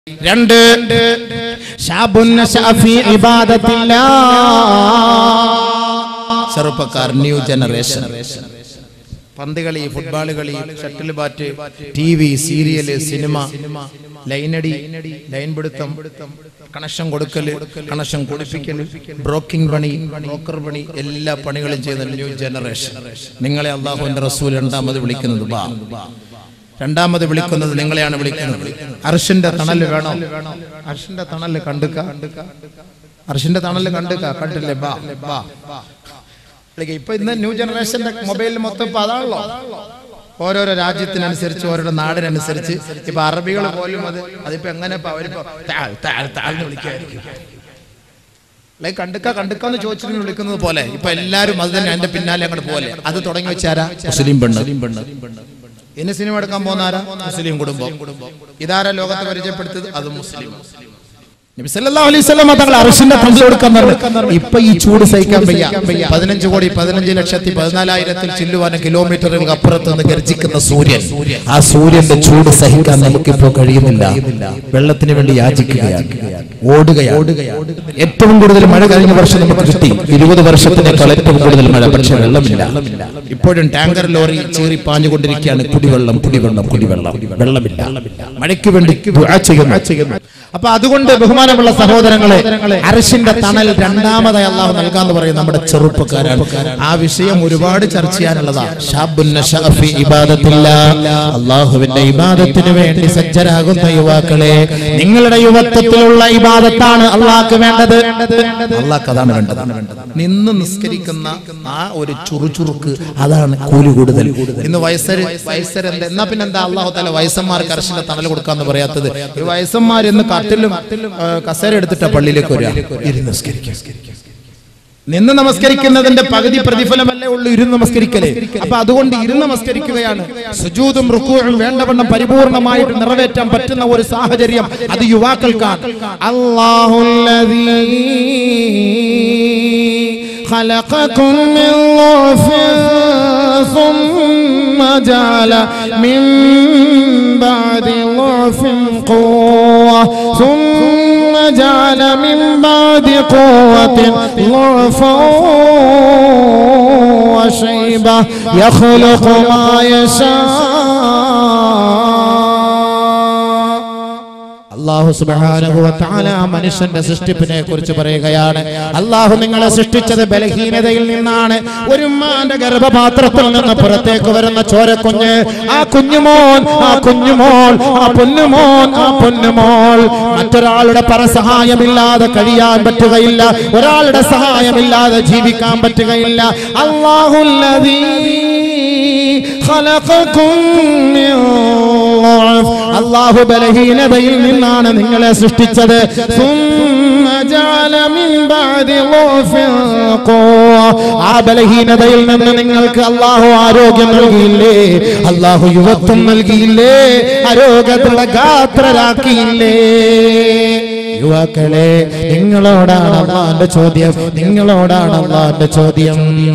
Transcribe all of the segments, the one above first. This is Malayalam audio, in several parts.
രണ്ട് ഷാബുൻ നശഅ ഫീ ഇബാദത്തില്ലാ. ചെറുപ്പക്കാർ ന്യൂ ജനറേഷൻ പന്ത് കളി ഫുട്ബോൾ കളി shuttle bat T V serial cinema ലൈനടി ലൈൻ പിടുത്തം കണക്ഷൻ കൊടുക്കല് കണക്ഷൻ കൊടുപ്പിക്കല് ബ്രോക്കിംഗ് പണി ബ്രോക്കർ പണി എല്ലാ പണികളും ചെയ്യുന്ന ന്യൂ ജനറേഷൻ നിങ്ങളെ അള്ളാഹുവിന്റെ റസൂൽ രണ്ടാമത് വിളിക്കുന്നത് ബാ രണ്ടാമത് വിളിക്കുന്നത് നിങ്ങളെയാണ് വിളിക്കുന്നത് അർഷിന്റെ തണല് വേണോ അർഷിന്റെ തണല് കണ്ടുക അർഷിന്റെ തണല് കണ്ടുക കണ്ടില്ലേ ബാ ബാ അല്ലെങ്കിൽ ഇപ്പൊ ഇന്ന് ന്യൂ ജനറേഷന്റെ മൊബൈലിൽ മൊത്തം ഇപ്പൊ അതാണല്ലോ ഓരോരോ രാജ്യത്തിനനുസരിച്ച് ഓരോരോ നാടിനനുസരിച്ച് ഇപ്പൊ അറബികൾ പോലും അത് അതിപ്പോ എങ്ങനെ ഇപ്പൊ അവരിപ്പോ താഴ് താഴ് താഴ്ന്ന് വിളിക്കായിരിക്കും അല്ലെങ്കിൽ കണ്ടുക്ക കണ്ടുക്ക എന്ന് ചോദിച്ചിട്ട് വിളിക്കുന്നത് പോലെ ഇപ്പൊ എല്ലാരും അത് തന്നെ അതിന്റെ പിന്നാലെ അങ്ങോട്ട് പോലെ അത് തുടങ്ങി വെച്ചാരാ മുസ്ലിം പെണ്ണ് ഇനി സിനിമ എടുക്കാൻ പോകുന്ന ആരാ മുസ്ലിം കുടുംബം ഇതാരാ ലോകത്തെ പരിചയപ്പെടുത്തത് അത് മുസ്ലിം നബി സല്ലല്ലാഹു അലൈഹി വസല്ലം തങ്ങൾ അർശിന്റെ തമ്മിൽ കൊടുക്കാൻ പറഞ്ഞു ഇപ്പൊ ഈ ചൂട് സഹിക്കാൻ വയ്യ പതിനഞ്ച് കോടി പതിനഞ്ച് ലക്ഷത്തി പതിനാലായിരത്തിൽ ചില്ലുവാനും കിലോമീറ്ററുകൾക്ക് അപ്പുറത്ത് നിന്ന് ഗർജിക്കുന്ന സൂര്യൻ ആ സൂര്യന്റെ ചൂട് സഹിക്കാൻ നമുക്കിപ്പോ കഴിയുന്നില്ല വെള്ളത്തിന് വേണ്ടി യാചിക്കുകയാണ് ഓടുകയാണ് ഏറ്റവും കൂടുതൽ മഴ കഴിഞ്ഞ വർഷം നമുക്ക് കിട്ടി ഇരുപത് വർഷത്തിനേക്കാൾ ഏറ്റവും കൂടുതൽ മഴ പക്ഷെ വെള്ളമില്ല ഇപ്പോഴും ടാങ്കർ ലോറി ചീറി പാഞ്ഞുകൊണ്ടിരിക്കുകയാണ് കുടിവെള്ളം കുടിവെള്ളം കുടിവെള്ളം വെള്ളമില്ല മഴയ്ക്ക് വേണ്ടി ദുആ ചെയ്യുന്നു അപ്പൊ അതുകൊണ്ട് ബഹുമാനമുള്ള സഹോദരങ്ങളെ അരശിന്റെ തണൽ രണ്ടാമതായി അള്ളാഹു നൽകാന്ന് പറയും നമ്മുടെ ചെറുപ്പക്കാരാണ് ആ വിഷയം ഒരുപാട് ചർച്ച ചെയ്യാനുള്ളതാ ഷാബുൻ നശഅ ഫീ ഇബാദത്തില്ലാ. അള്ളാഹുവിന്റെ ഇബാദത്തിന് വേണ്ടി സജ്ജരാകുന്ന യുവാക്കളെ നിങ്ങളുടെ യുവത്വത്തിലുള്ള ഇബാദത്താണ് അള്ളാഹ്ക്ക് വേണ്ടത് അള്ളാഹ്ക്ക് അതാണ് വേണ്ടത് നിന്ന് നിസ്കരിക്കുന്ന ആ ഒരു ചുറുചുറുക്ക് അതാണ് കൂലി കൂടുതൽ ഇന്ന് വയസ്സര് വയസ്സര് എന്താ എന്നാ പിന്നെ എന്താ അള്ളാഹു തല വയസ്സന്മാർക്ക് അരശിന്റെ തണൽ കൊടുക്കാന്ന് പറയാത്തത് ഈ വയസ്സന്മാർ ഇന്ന് കട്ടിലും ആ, കസേര എടുത്തിട്ടാ പള്ളിയിലേക്ക് വരിക ഇരുന്ന് നിസ്കരിക്കുക നിന്ന് നമസ്കരിക്കുന്നതിന്റെ പകുതി പ്രതിഫലമല്ലേ ഉള്ളൂ ഇരുന്ന് നമസ്കരിക്കലേ അപ്പൊ അതുകൊണ്ട് ഇരുന്ന് നമസ്കരിക്കുകയാണ് സുജൂതും റുക്കൂഴും വേണ്ടവണ്ണം പരിപൂർണമായിട്ട് നിറവേറ്റാൻ പറ്റുന്ന ഒരു സാഹചര്യം അത് യുവാക്കൾക്കാണ് അള്ളാഹുല്ലദീ خلقكم من ضعف ثم جعل من بعد ضعف قوة ثم جعل من بعد قوة ضعفا وشيبة يخلق ما يشاء അള്ളാഹു സുബ്ഹാനഹു വ തആല മനുഷ്യന്റെ സൃഷ്ടിപ്പിനെ കുറിച്ച് പറയുകയാണ് അള്ളാഹു നിങ്ങളെ സൃഷ്ടിച്ചത് ബലഹീനതയിൽ നിന്നാണ് ഒരു ഉമ്മാന്റെ ഗർഭപാത്രത്തിൽ നിന്ന് പുറത്തേക്ക് വരുന്ന ചോരക്കുഞ്ഞ് ആ കുഞ്ഞുമോൻ ആ കുഞ്ഞുമോൾ ആ പൊന്നുമോൻ ആ പൊന്നുമോൾ മറ്റൊരാളുടെ പരസഹായമില്ലാതെ കഴിയാൻ പറ്റുകയില്ല ഒരാളുടെ സഹായമില്ലാതെ ജീവിക്കാൻ പറ്റുകയില്ല അള്ളാഹുല്ലദീ خلقكم من ضعف അള്ളാഹു ബലഹീനതയിൽ നിന്നാണ് നിങ്ങളെ സൃഷ്ടിച്ചത് ثم جعل من بعد ضعف قوة. ആ ബലഹീനതയിൽ നിന്ന് നിങ്ങൾക്ക് അള്ളാഹു ആരോഗ്യം നൽകിയില്ലേ അള്ളാഹു യുവത്വം നൽകിയില്ലേ ആരോഗ്യത്തിലുള്ള ഗാത്രരാക്കിയില്ലേ യുവാക്കളെ നിങ്ങളോടാണ് അള്ളാന്റെ ചോദ്യം നിങ്ങളോടാണ് അള്ളാന്റെ ചോദ്യം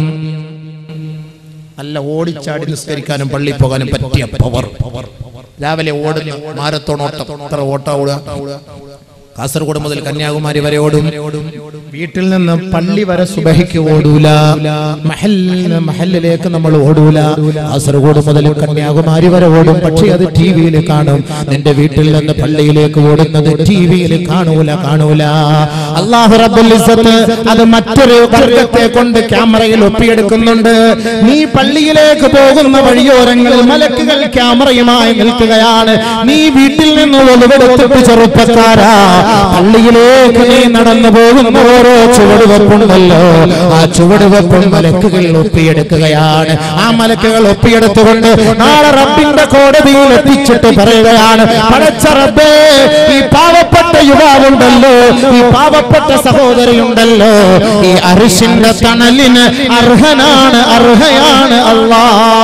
നല്ല ഓടിച്ചാടി നിസ്കരിക്കാനും പള്ളി പോകാനും പറ്റിയ പവർ രാവിലെ ഓടുന്ന മാരത്തോൺ ഓട്ടം എത്ര ഓട്ട ഓടുക കാസർഗോഡ് മുതൽ കന്യാകുമാരി വരെ ഓടും വീട്ടിൽ നിന്ന് പള്ളി വരെ സുബഹിക്ക് ഓടൂല മഹല്ലിന് മഹല്ലിലേക്ക് നമ്മൾ ഓടൂല കാസർഗോഡ് മുതൽ കന്യാകുമാരി വരെ ഓടും പക്ഷേ അത് ടി വിയിൽ കാണും നിന്റെ വീട്ടിൽ നിന്ന് പള്ളിയിലേക്ക് ഓടുന്നത് ടി വിയിൽ കാണൂല കാണൂല അള്ളാഹു റബ്ബുൽ ഇസ്സത്ത് അത് മറ്റൊരു വർഗത്തെ കൊണ്ട് ക്യാമറയിൽ ഒപ്പിയെടുക്കുന്നുണ്ട് നീ പള്ളിയിലേക്ക് പോകുന്ന വഴിയോരങ്ങളിൽ മലക്കുകൾ ക്യാമറയുമായി നിൽക്കുകയാണ് നീ വീട്ടിൽ നിന്ന് ഒളിവെടുത്തിട്ട് ചെറുപ്പക്കാരാ പള്ളിയിലേക്ക് നീ നടന്നു പോകുന്ന ഓരോ ചുവടുവെപ്പുണ്ടല്ലോ ആ ചുവടുവെപ്പും മലക്കുകൾ ഒപ്പിയെടുക്കുകയാണ് ആ മലക്കുകൾ ഒപ്പിയെടുത്തുകൊണ്ട് നാളെ റബ്ബിന്റെ കോടതിയിൽ എത്തിച്ചിട്ട് പറയുകയാണ് പടച്ച റബ്ബേ ഈ പാവപ്പെട്ട യുവാവുണ്ടല്ലോ ഈ പാവപ്പെട്ട സഹോദരിയുണ്ടല്ലോ ഈ അരിശിന്റെ തണലിന് അർഹനാണ് അർഹയാണ് അല്ലാ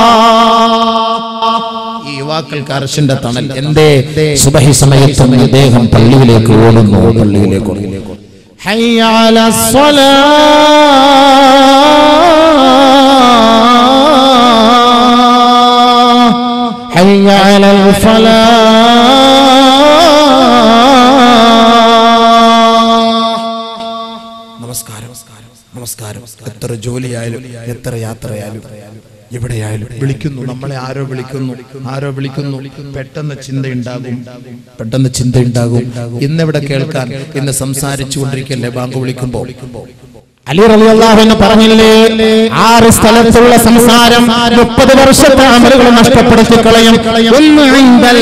ഈ യുവാക്കൾക്ക് അർശിന്റെ തണൽ എന്തേ സുബഹി സമയത്ത് അദ്ദേഹം പള്ളിയിലേക്ക് ഓടുന്നു പള്ളിയിലേക്ക് ഓടുന്നു حي على الصلاة حي على الفلاح നമസ്കാരം നമസ്കാരം എത്ര ജോലിയായാലും എത്ര യാത്രയായാലും എവിടെയായാലും വിളിക്കുന്നു നമ്മളെ ആരോ വിളിക്കുന്നു ആരോ വിളിക്കുന്നു പെട്ടെന്ന് ചിന്തയുണ്ടാകും പെട്ടെന്ന് ചിന്തയുണ്ടാകും ഇന്നിവിടെ കേൾക്കാൻ ഇന്ന് സംസാരിച്ചു കൊണ്ടിരിക്കല്ലേ ബാങ്ക് വിളിക്കുമ്പോൾ അലി റളിയല്ലാഹു അൻഹു പറഞ്ഞില്ലേ ആറ് സ്ഥലത്തുള്ള സംസാരം മുപ്പത് വർഷത്തെ അമലുകൾ നഷ്ടപ്പെടുത്തി കളയും ഒന്ന് ഇൻദൽ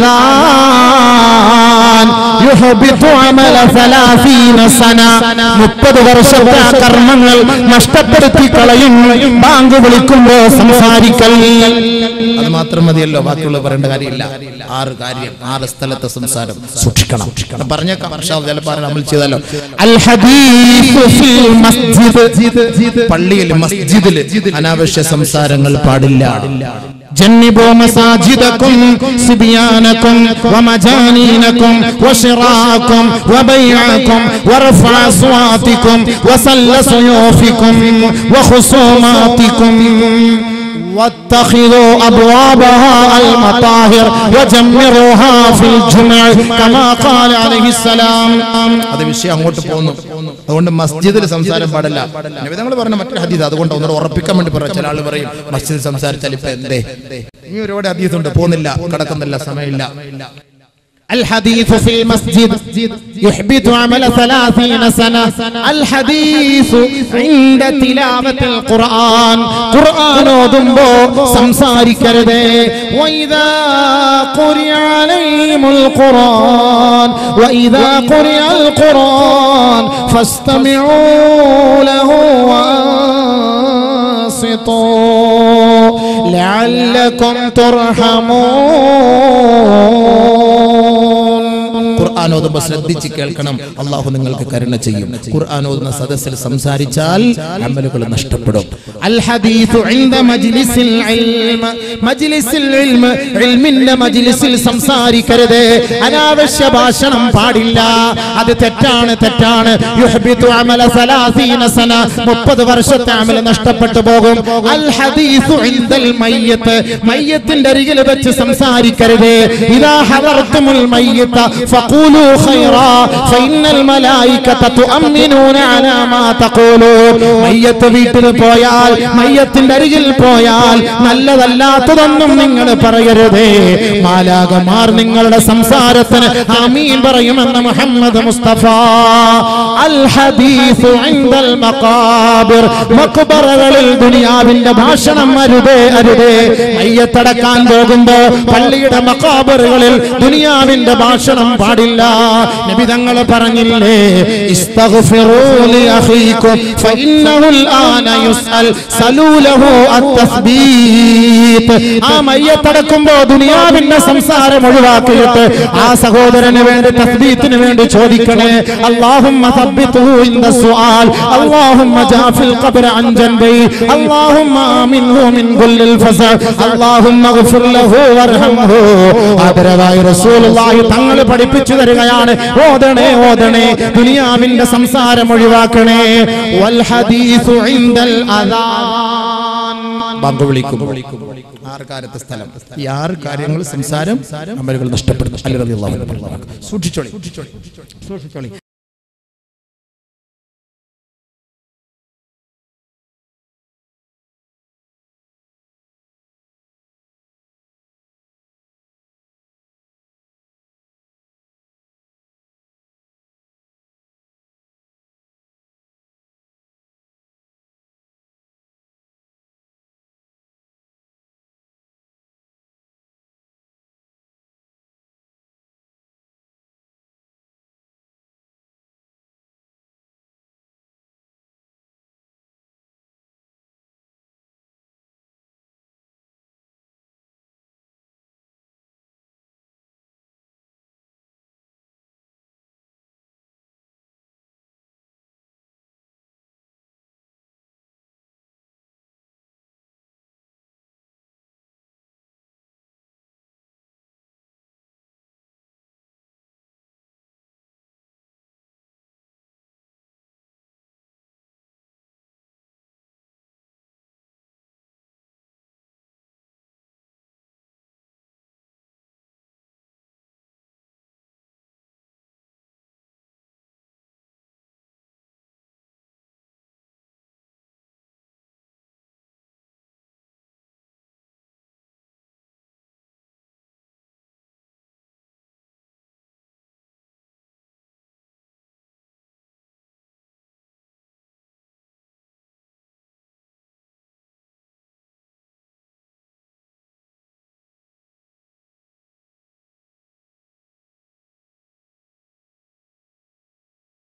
അദാൻ യുഹബിതു അമല സലാസീന സന മുപ്പത് വർഷത്തെ ആ കർമ്മങ്ങൾ നഷ്ടപ്പെടുത്തി കളയും ബാങ്ക് വിളിക്കുമ്പോ സംസാരിക്കൽ അത് മാത്രം മതിയല്ലോ ബാക്കിയുള്ള പറയേണ്ട കാര്യമില്ല ആറ് കാര്യം ആറ് സ്ഥലത്തെ സംസാരം സൂക്ഷിക്കണം പറഞ്ഞേക്കാം പക്ഷേ ചിലപ്പോൾ അമൽ ചെയ്താലോ അൽ ഹദീസ് ഫിൽ മസ്ജിദ് പള്ളിയിൽ മസ്ജിദിൽ അനാവശ്യ സംസാരങ്ങൾ പാടില്ല جنبوا مساجدكم صبيانكم ومجانينكم وشراءكم وبيعكم ورفع أصواتكم وسل سيوفكم وخصوماتكم واتخذوا أبوابها المطاهر وجمروها في الجمع كما قال عليه السلام അത് വിഷയം അങ്ങോട്ട് പോകുന്നു അതുകൊണ്ട് മസ്ജിദിൽ സംസാരം പാടില്ല നബിതങ്ങൾ പറഞ്ഞ മറ്റൊരു ഹദീസ് അതുകൊണ്ട് ഒന്നുകൂടെ ഉറപ്പിക്കാൻ വേണ്ടി പറയാം ചില ആൾ പറയും മസ്ജിദിൽ സംസാരിച്ചാൽ ഇപ്പൊ എന്തേ ഇനി ഒരുപാട് ഹദീസ് ഉണ്ട് പോകുന്നില്ല കിടക്കുന്നില്ല സമയമില്ല الحديث في المسجد يحبط عمل ثلاثين سنة الحديث عند تلاوة القرآن قرآن ودنبو سمساري كرده وإذا قرئ عليهم القرآن وإذا قرئ القرآن فاستمعوا له وأنصتوا لعلكم ترحمون ഖുർആൻ ഓതുമ്പോൾ ശ്രദ്ധിച്ച് കേൾക്കണം അള്ളാഹു നിങ്ങൾക്ക് കരുണ ചെയ്യും ഖുർആൻ ഓതുന്ന സദസ്സിൽ സംസാരിച്ചാൽ അമലുകൾ നഷ്ടപ്പെടും الحديث عند مجلس العلم مجلس العلم علമിന്റെ മജ്ലിസിൽ സംസാരിക്കരുത് അനാവശ്യ ഭാഷണം പാടില്ല അത് തെറ്റാണ് തെറ്റാണ് യുഹ്ബിതു അമല സലാസീന സന 30 വർഷത്തെ അമൽ നഷ്ടപ്പെട്ടു പോകും അൽ ഹദീസു ഇൻദൽ മയ്യത്ത് മയ്യത്തിന്റെ അരികിൽ വെച്ച് സംസാരിക്കരുത് ഇദാ ഹദർതുമുൽ മയ്യത്ത ഫഖൂലു ഖൈറാ ഫഇന്നൽ മലായികത തുഅമ്മിനൂന അലാ മാ തഖൂലൂൻ മയ്യത്ത് വീട്ടിൽ പോയാൽ മയ്യത്തിന്റെ അരികിൽ പോയാൽ നല്ലതല്ലാത്തതൊന്നും നിങ്ങൾ പറയരുതേ മാലാകമാർ നിങ്ങളുടെ സംസാരത്തിന് ആമീൻ പറയുമെന്ന് മുഹമ്മദ് മുസ്തഫ അൽ ഹദീസു ഇൻദൽ മഖാബിർ മഖ്ബറകളിൽ ദുനിയാവിന്റെ ഭാഷണം അരുതേ അരുതേ മയ്യത്തടക്കാൻ പോകുമ്പോ പള്ളിയുടെ മഖാബറുകളിൽ ദുനിയാവിന്റെ ഭാഷണം പാടില്ല നബി തങ്ങൾ പറഞ്ഞില്ലേ ഇസ്തഗ്ഫിറൂ ലി അഖീകും ഫഇന്നഹു الآن يسأل سلوا له التثبيت ആ മയ്യത്തടക്കുമ്പോ ദുനിയാവിന്റെ സംസാരം ഒഴിവാക്കിയിട്ട് ആ സഹോദരന് വേണ്ടി തസ്ബീത്തിന് വേണ്ടി ചോദിക്കണേ اللهم ثبته عند السؤال اللهم جاء في القبر عن جنبي اللهم آمنه من كل الفزع اللهم اغفر له وارحمه ആദരവായി റസൂലുള്ളാഹി തങ്ങൾ പഠിപ്പിച്ചു തരികയാണ് ഓതണേ ഓതണേ ദുനിയാവിന്റെ സംസാരം ഒഴിവാക്കണേ വൽ ഹദീസു ഇൻദൽ അദാൻ ബാങ്ക് വിളിക്കും ആറ് കാര്യത്തെ സ്ഥലം ഈ ആറ് കാര്യങ്ങൾ സംസാരം അമലുകൾ നഷ്ടപ്പെടുന്നു അലി റളിയല്ലാഹു അൻഹു പറഞ്ഞു. സൂക്ഷിച്ചോളി സൂക്ഷിച്ചോളി